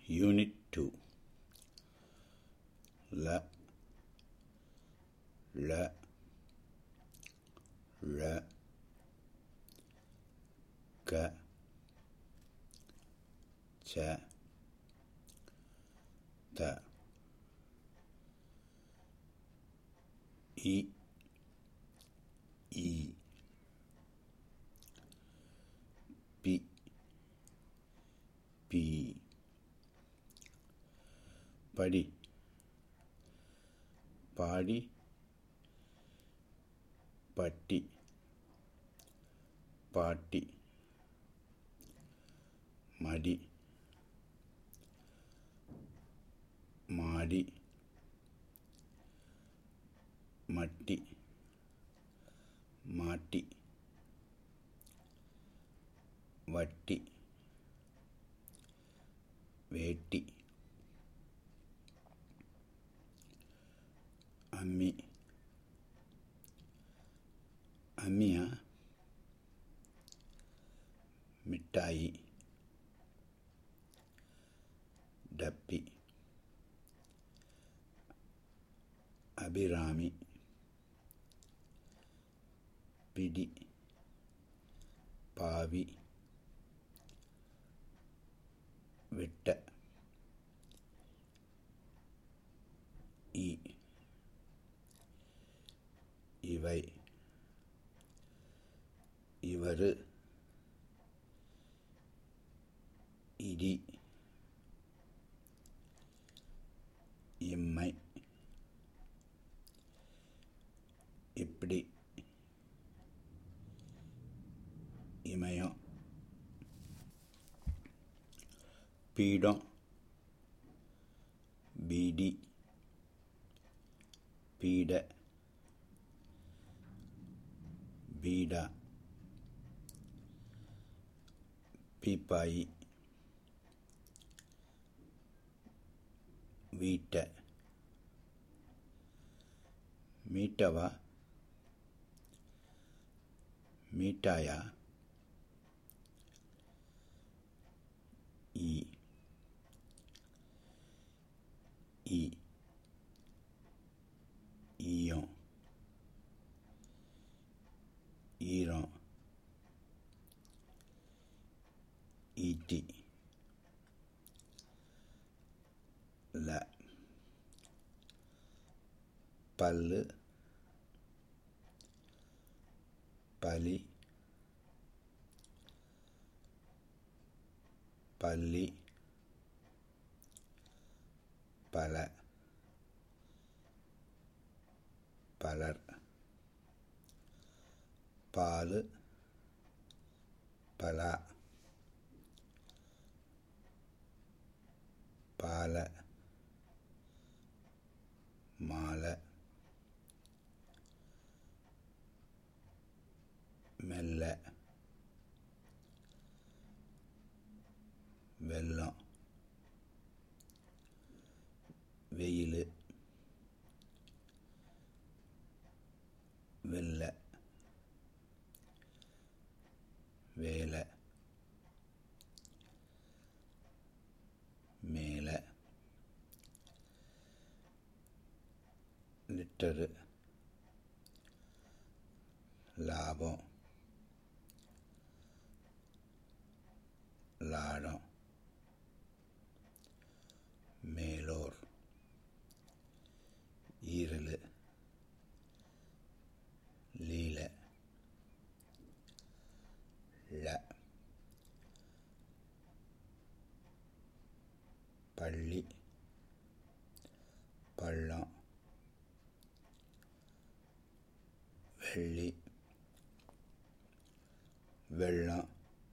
Unit 2 La La La Ka Cha Ta I I Pi Pi படி பாடி பட்டி பாட்டி மடி மாடி மட்டி மாட்டி வட்டி வேட்டி அம்மி அம்மியா மிட்டாயி டப்பி அபிராமி பிடி பாவி விட்ட இ இவை இவரு இடி இம்மை இப்படி இமயம் பீடம் பீடி பீட பீடா பீப்பாயி வீட்டை மீட்டவா மீட்டாயா ஈ ஈ ஈயம் ஈரம் ஈட்டி ல பல்லு பலி பள்ளி பல பலர் பால் பலா பால மாலை மெல்ல வெள்ளம் வெயில் வெள்ள வேலை மேலே லிட்டரு லாபம் லாடம் மேலோர் ஈரல் லீல ல பள்ளி பள்ளம் வெள்ளி வெள்ளம்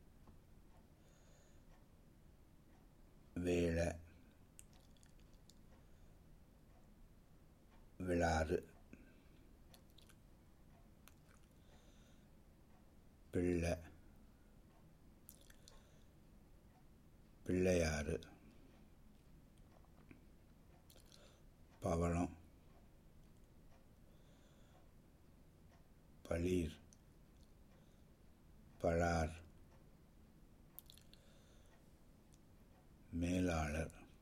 வேலை விழாறு பிள்ளை பிள்ளையாறு பவளம் பளீர் பழார் மேலாளர்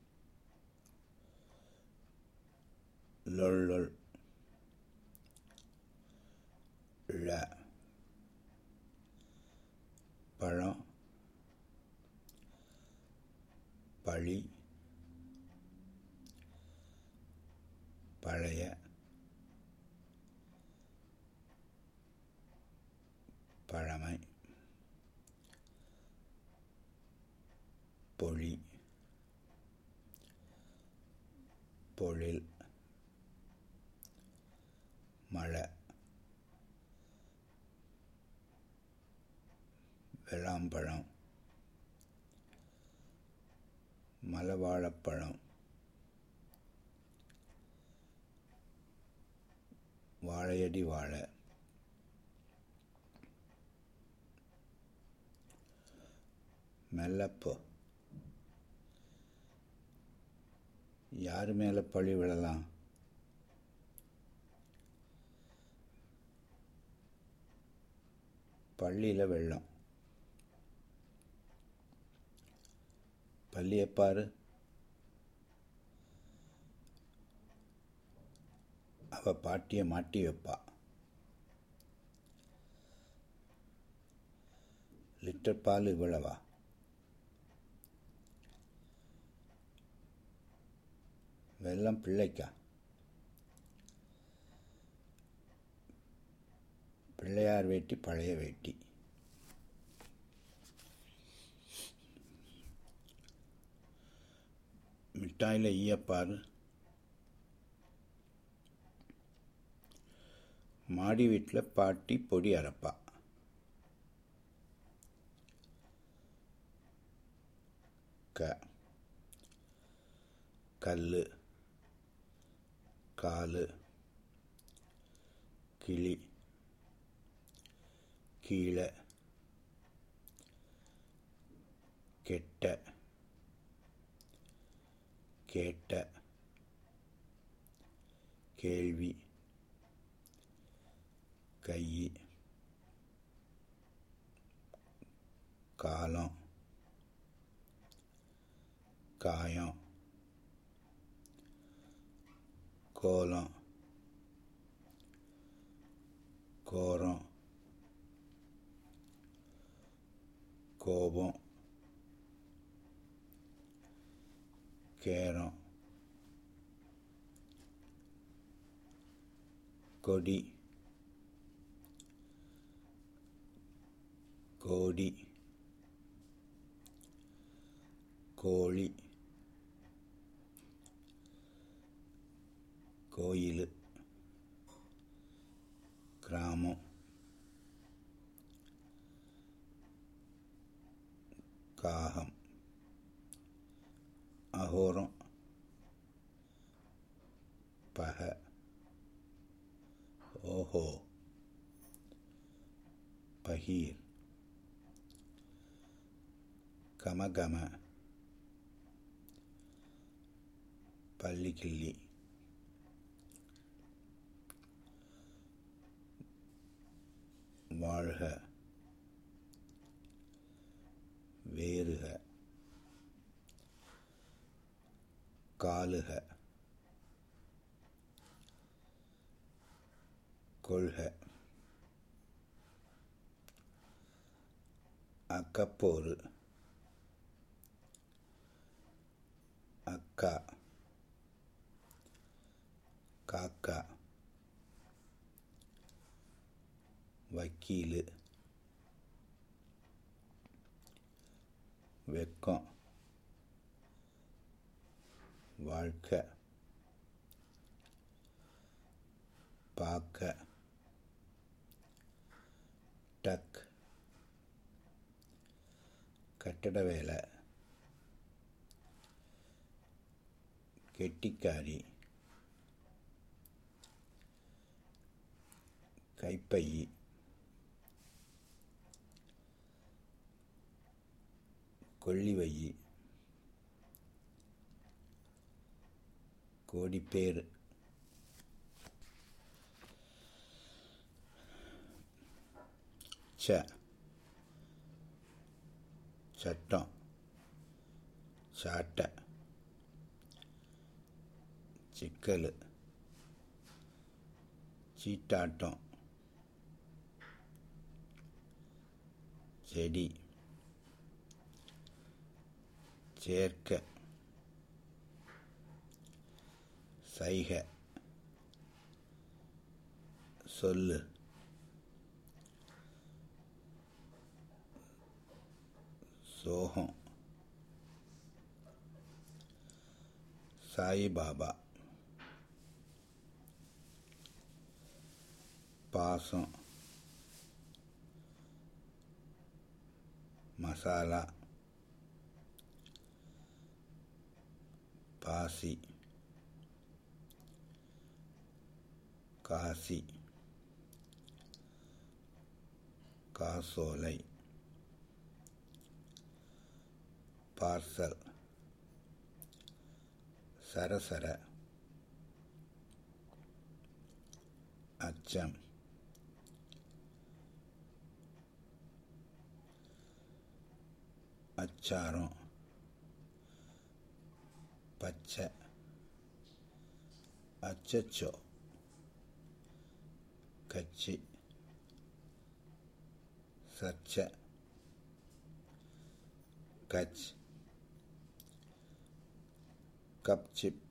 லொள்ளொள் ழ பழம் பழி பழைய பழமை பொழி பொழில் மழை விளாம்பழம் மலவாழைப்பழம் வாழையடி வாழை மெல்லப்போ யார் மேலே பழி விழலாம் பள்ளியில் வெள்ளம் பள்ளியை பாரு அவ பாட்டியை மாட்டி வைப்பா லிட்டர் பால் இவ்வளவா வெள்ளம் பிள்ளைக்கா பிள்ளையார் வேட்டி பழைய வேட்டி மிட்டாயில் ஈயப்பார் மாடி வீட்டில் பாட்டி பொடி அரைப்பா க கல் காலு கிளி கீழே கெட்ட கேட்ட கேள்வி கை காலம் காயம் கோலம் கோரம் கோபம் கேரம் கொடி கோடி கோழி கோயில் கிராமம் காகம் அகோரம் பக ஓஹோ பகீர் கமகம பள்ளிக்கிள்ளி வாழ்க வேறுக காலுக கொள்க அக்கப்போரு அக்கா காக்கா வக்கீலு வெக்கம் வாழ்க்கை பார்க்க டக் கட்டட வேலை கெட்டிக்காரி கைப்பை கொள்ளிவை கோடிப்பேர் ச சட்டம் சாட்டை சிக்கல் சீட்டாட்டம் செடி சேர்க்க சைக சொல்லு சோகம் சாயிபாபா பாசம் மசாலா பாசி காசி காசோலை பார்சல் சரசர அச்சம் அச்சாரம் பச்சை அச்சச்சோ கட்சி சர்ச்சை கச் கப்சிப்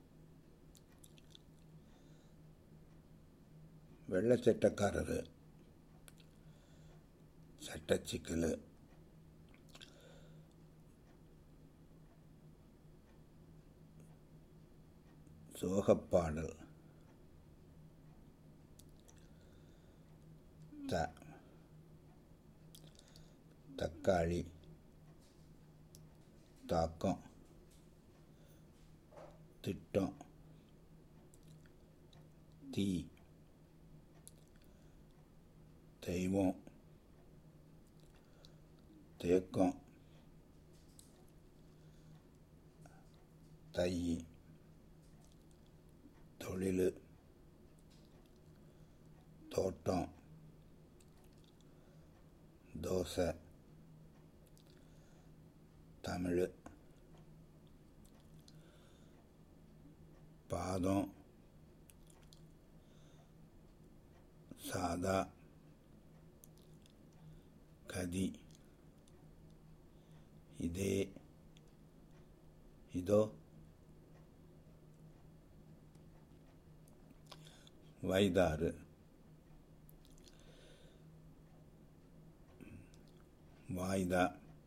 வெள்ளச்சட்டக்காரரு சட்டச்சிக்கல் சோகப்பாடல் த தக்காளி தாக்கம் திட்டம் தீ தெய்வம் தேக்கம் தை தொழில் தோட்டம் தோசை தமிழ் பாதம் சாதா கதி இதே இதோ வைதாறு வாய்தா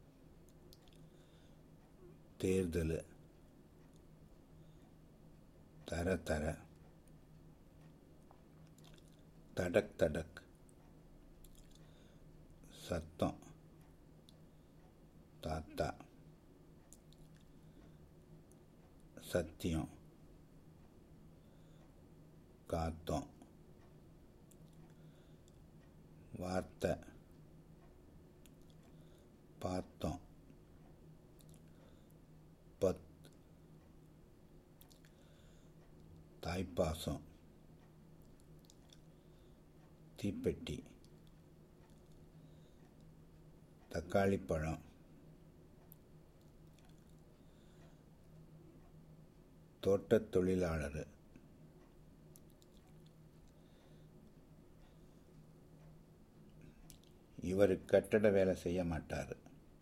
தேர்தல் தர தர தடக் தடக் சத்தம் தாத்தா சத்தியம் காத்தோம் வார்த்தை பார்த்தோம் பத் தாய்ப்பாசம் தீப்பெட்டி தக்காளி பழம் தோட்டத் தொழிலாளர் இவர் கட்டட வேலை செய்ய மாட்டார்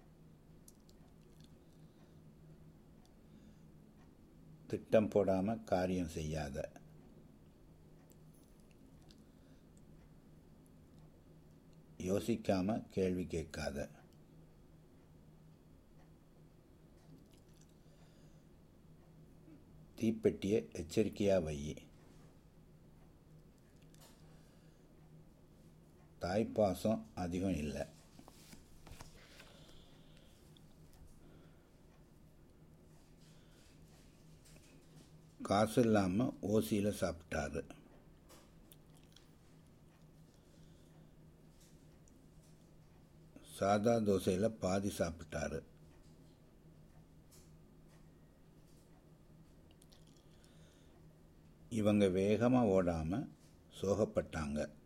திட்டம் போடாம காரியம் செய்யாத யோசிக்காம கேள்வி கேட்காத தீப்பெட்டியை எச்சரிக்கையா வை தாய்ப்பாசம் அதிகம் இல்லை காசு இல்லாமல் ஓசியில் சாப்பிட்டாரு சாதா தோசையில் பாதி சாப்பிட்டாரு இவங்க வேகமாக ஓடாமல் சோகப்பட்டாங்க